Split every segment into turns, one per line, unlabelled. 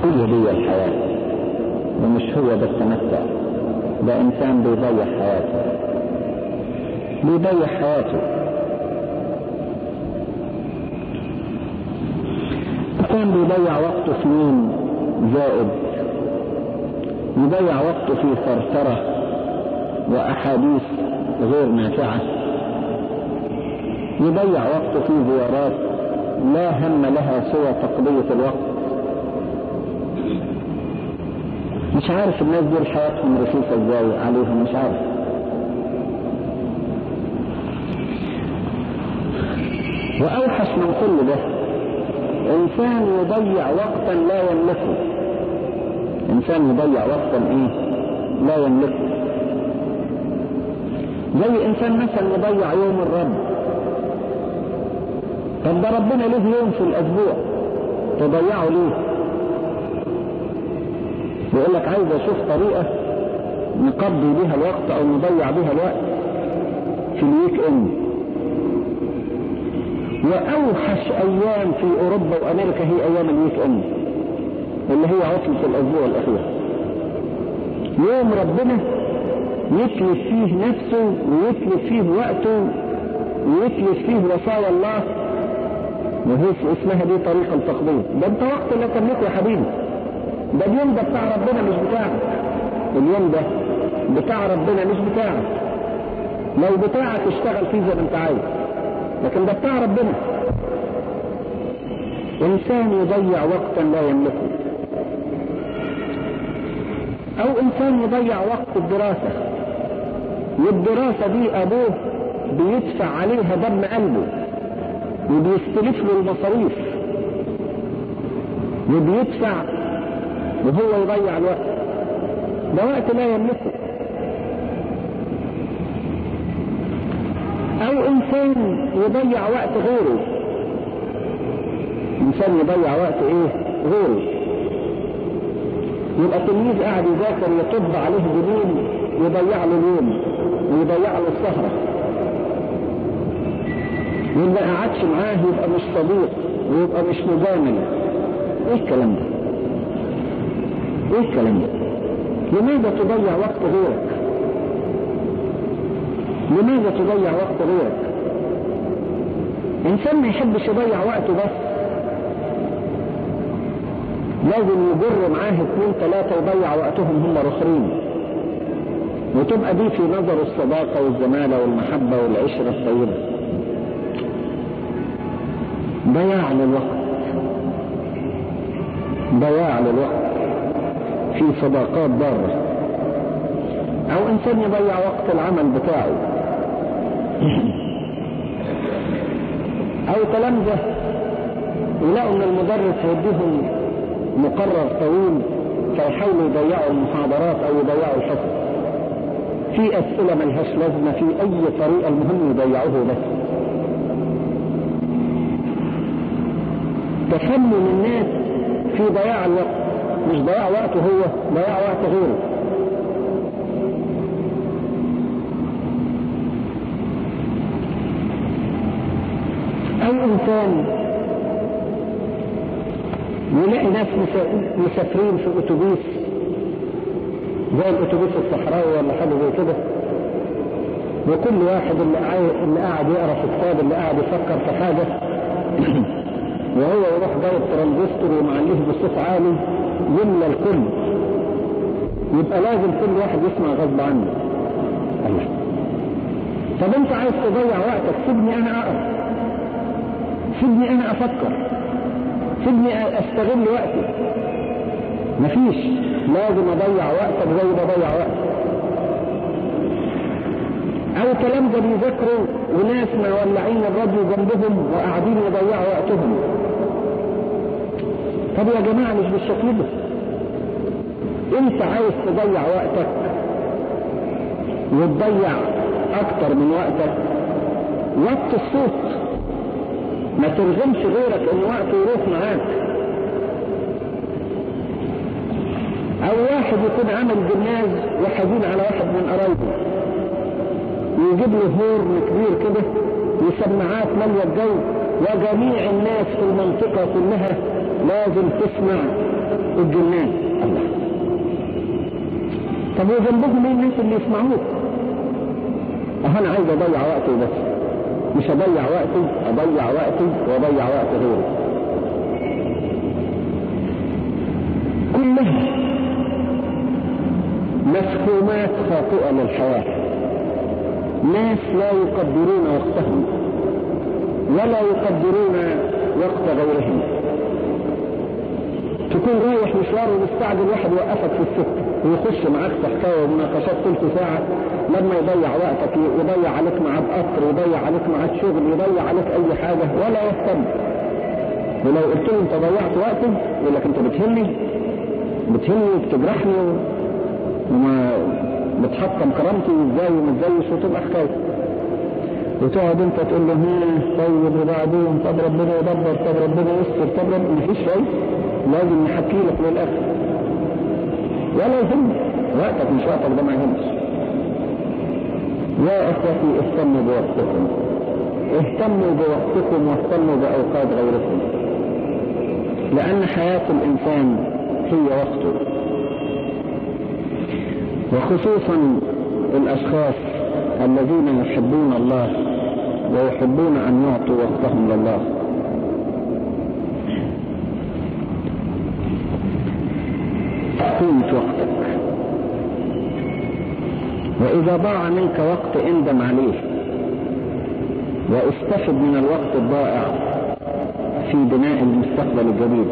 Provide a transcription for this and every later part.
هي دي الحياة ومش هو ده التمتع ده انسان بيضيع حياته بيضيع حياته كان بيضيع وقته في مين زائد يضيع وقته في ثرثرة وأحاديث غير نافعة يضيع وقته في زيارات لا هم لها سوى تقضية الوقت مش عارف الناس دول حياتهم رخيصة ازاي عليهم مش عارف وأوحش من كل ده إنسان يضيع وقتا لا يملكه إنسان يضيع وقتا إيه لا يملكه زي إنسان مثلا يضيع يوم الرب طب ده ربنا له يوم في الأسبوع تضيعه ليه يقول لك عايز أشوف طريقة نقضي بها الوقت أو نضيع بها الوقت في الويك إند وأوحش أيام في أوروبا وأمريكا هي أيام الويك إند اللي هي عطلة الأسبوع الأخير يوم ربنا يتلف فيه نفسه ويتلف فيه وقته ويتلف فيه وصايا الله وهي اسمها دي طريقة التقدير ده انت وقت لا تملكه يا حبيبي ده اليوم ده بتاع ربنا مش بتاعك اليوم ده بتاع ربنا مش بتاعك لو بتاعك اشتغل فيه زي ما انت عايز لكن ده بتاع ربنا انسان يضيع وقتا لا يملكه او انسان يضيع وقت الدراسة والدراسة دي ابوه بيدفع عليها دم قلبه وبيستلف له المصاريف وبيدفع وهو يضيع الوقت ده وقت لا يملكه او انسان يضيع وقت غيره انسان يضيع وقت ايه غيره يبقى تلميذ قاعد يذاكر يطب عليه جنين يضيع له اليوم ويضيع له السهره واللي قعدش معاه يبقى مش صديق ويبقى مش مجامل ايه الكلام ده ايه الكلام ده لماذا تضيع وقت غيرك لماذا تضيع وقت غيرك انسان ما يحبش يضيع وقته بس لازم يجر معاه اثنين ثلاثة يضيع وقتهم هم الاخرين وتبقى دي في نظر الصداقة والزمالة والمحبة والعشرة الطيبة ضياع للوقت ضياع للوقت في صداقات ضارة او انسان يضيع وقت العمل بتاعه او تلامذة يلاقوا ان المدرس هيديهم مقرر طويل فيحاولوا يضيعوا المحاضرات او يضيعوا الحصص في اسئلة ملهاش لازمة في اي طريقة المهم يضيعوه بس تفنن الناس في ضياع الوقت مش ضياع وقته هو ضياع وقت غيره أي إنسان يلاقي ناس مسافرين في أتوبيس زي الأتوبيس الصحراوي ولا حاجة زي كده وكل واحد اللي قاعد اللي قاعد يقرا في كتاب اللي قاعد يفكر في حاجة وهو يروح جايب ترانزستور ومعليه بصوت عالي يملى الكل يبقى لازم كل واحد يسمع غصب عنه الله طب انت عايز تضيع وقتك سيبني انا اقرا سيبني انا افكر سيبني استغل وقتي مفيش لازم اضيع وقتك زي ما اضيع وقتي او كلام ده بيذاكروا وناس مولعين الراديو جنبهم وقاعدين يضيعوا وقتهم طب يا جماعة مش بالشكل ده انت عايز تضيع وقتك وتضيع اكتر من وقتك وقت الصوت ما ترغمش غيرك ان وقته يروح معاك او واحد يكون عمل جناز وحزين على واحد من قرايبه ويجيب له هورن كبير كده وسماعات مالية الجو وجميع الناس في المنطقة كلها لازم تسمع الجنان الله طب وجنبهم ايه الناس اللي يسمعوك اه انا عايز اضيع وقتي بس مش اضيع وقتي اضيع وقتي واضيع وقت غيري كلها مفهومات خاطئة للحياة ناس لا يقدرون وقتهم ولا يقدرون وقت غيرهم تكون رايح مشوار ومستعجل واحد يوقفك في السكة ويخش معاك في حكاية ومناقشات ثلث ساعة لما يضيع وقتك يضيع عليك ميعاد قطر يضيع عليك ميعاد شغل يضيع عليك أي حاجة ولا يهتم ولو قلت له انت ضيعت وقتي يقول لك انت بتهمني بتهمني وبتجرحني وما بتحطم كرامتي ازاي وما ازايش وتبقى حكايه وتقعد انت تقول له ها طيب وبعدين طب ربنا يدبر طب ربنا يستر طب ربنا مفيش شيء لازم نحكي لك للاخر ولا يهم وقتك مش وقتك ده ما يهمش يا اخوتي اهتموا بوقتكم اهتموا بوقتكم واهتموا باوقات غيركم لان حياه الانسان هي وقته وخصوصا الاشخاص الذين يحبون الله ويحبون ان يعطوا وقتهم لله قيمة وقتك وإذا ضاع منك وقت اندم عليه واستفد من الوقت الضائع في بناء المستقبل الجديد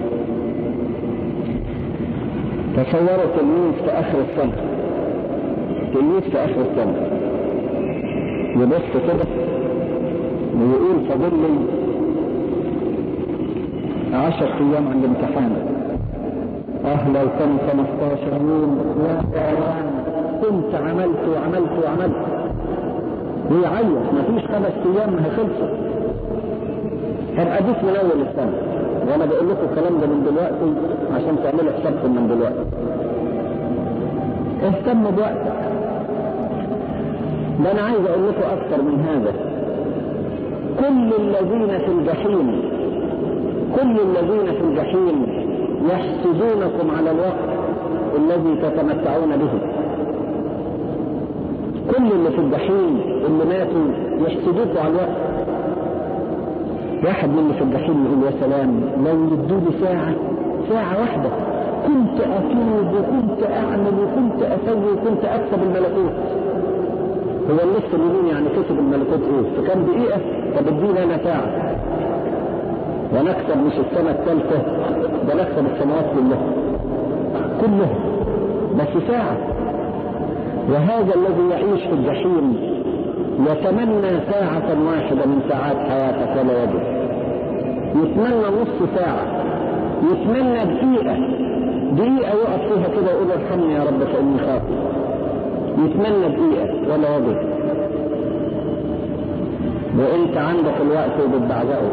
تصوروا تلميذ في آخر السنة تلميذ في آخر السنة يبص كده ويقول فاضل لي عشر أيام عند الامتحان اه لو كان 15 يوم لا كنت عملت وعملت وعملت ويعيط مفيش خمس ايام ما خلصت طب اديك من اول السنه وانا بقول لكم الكلام ده من دلوقتي عشان تعملوا حسابكم من دلوقتي اهتموا بوقتك ده انا عايز اقول لكم اكثر من هذا كل الذين في الجحيم كل الذين في الجحيم يحسدونكم على الوقت الذي تتمتعون به كل اللي في الجحيم اللي ماتوا يحسدوكم على الوقت واحد من اللي في الجحيم يقول يا سلام لو يدوا لي ساعة ساعة واحدة كنت أتوب وكنت أعمل وكنت أسوي وكنت أكسب الملكوت هو اللص اليمين يعني كسب الملكوت ايه في كام دقيقة طب ادينا انا ساعة ونكسب مش السنة الثالثة ده نكسب السنوات كلها كلها بس ساعة وهذا الذي يعيش في الجحيم يتمنى ساعة واحدة من ساعات حياتك ولا يجد يتمنى نص ساعة يتمنى دقيقة دقيقة يقف فيها كده يقول ارحمني يا رب فإني خاطئ يتمنى دقيقة ولا وجد وانت عندك الوقت وبتبعزقه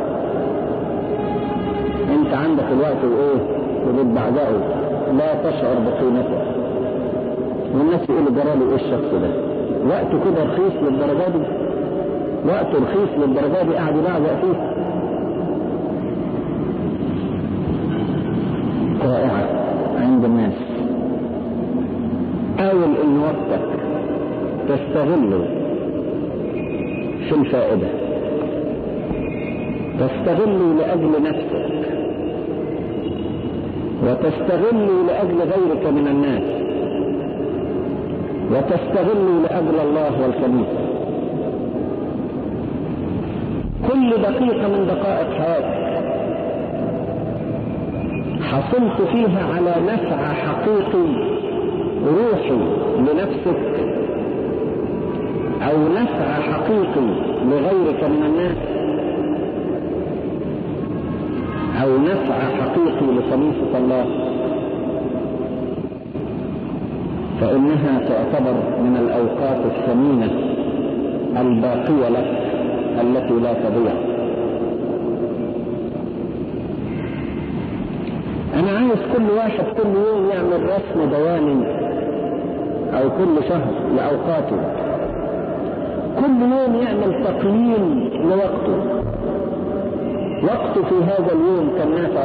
انت عندك الوقت وايه وبتبعزقه لا تشعر بقيمته والناس يقولوا جرالي ايه الشخص ده وقته كده رخيص للدرجة دي وقته رخيص للدرجة دي قاعد يبعزق فيه رائعة عند الناس حاول ان وقتك تستغله في الفائدة تستغله لأجل نفسك وتستغله لأجل غيرك من الناس وتستغله لأجل الله والكنيسة كل دقيقة من دقائق حياتك حصلت فيها على نفع حقيقي روحي لنفسك او نفع حقيقي لغيرك من الناس او نفع حقيقي لخليفة الله فانها تعتبر من الاوقات الثمينة الباقية لك التي لا تضيع انا عايز كل واحد كل يوم يعمل رسم بياني او كل شهر لاوقاته كل يوم يعمل تقييم لوقته وقته في هذا اليوم كان نافع